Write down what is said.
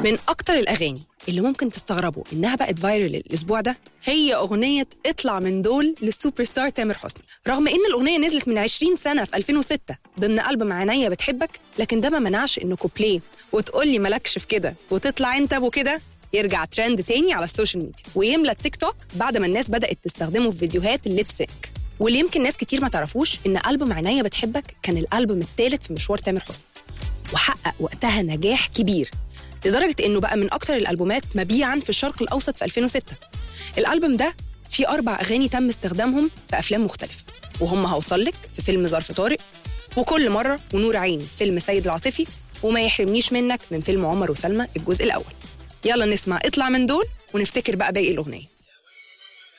من اكتر الاغاني اللي ممكن تستغربوا انها بقت فايرل الاسبوع ده هي اغنيه اطلع من دول للسوبر ستار تامر حسني رغم ان الاغنيه نزلت من 20 سنه في 2006 ضمن البوم عينيا بتحبك لكن ده ما منعش انه كوبليه وتقول لي مالكش في كده وتطلع انت ابو كده يرجع ترند تاني على السوشيال ميديا ويملى التيك توك بعد ما الناس بدات تستخدمه في فيديوهات الليب سينك واللي يمكن ناس كتير ما تعرفوش ان البوم عينيا بتحبك كان الالبوم الثالث في مشوار تامر حسني وحقق وقتها نجاح كبير لدرجة إنه بقى من أكتر الألبومات مبيعاً في الشرق الأوسط في 2006 الألبوم ده فيه أربع أغاني تم استخدامهم في أفلام مختلفة وهم هوصل لك في فيلم ظرف طارق وكل مرة ونور عيني في فيلم سيد العاطفي وما يحرمنيش منك من فيلم عمر وسلمى الجزء الأول يلا نسمع اطلع من دول ونفتكر بقى باقي الأغنية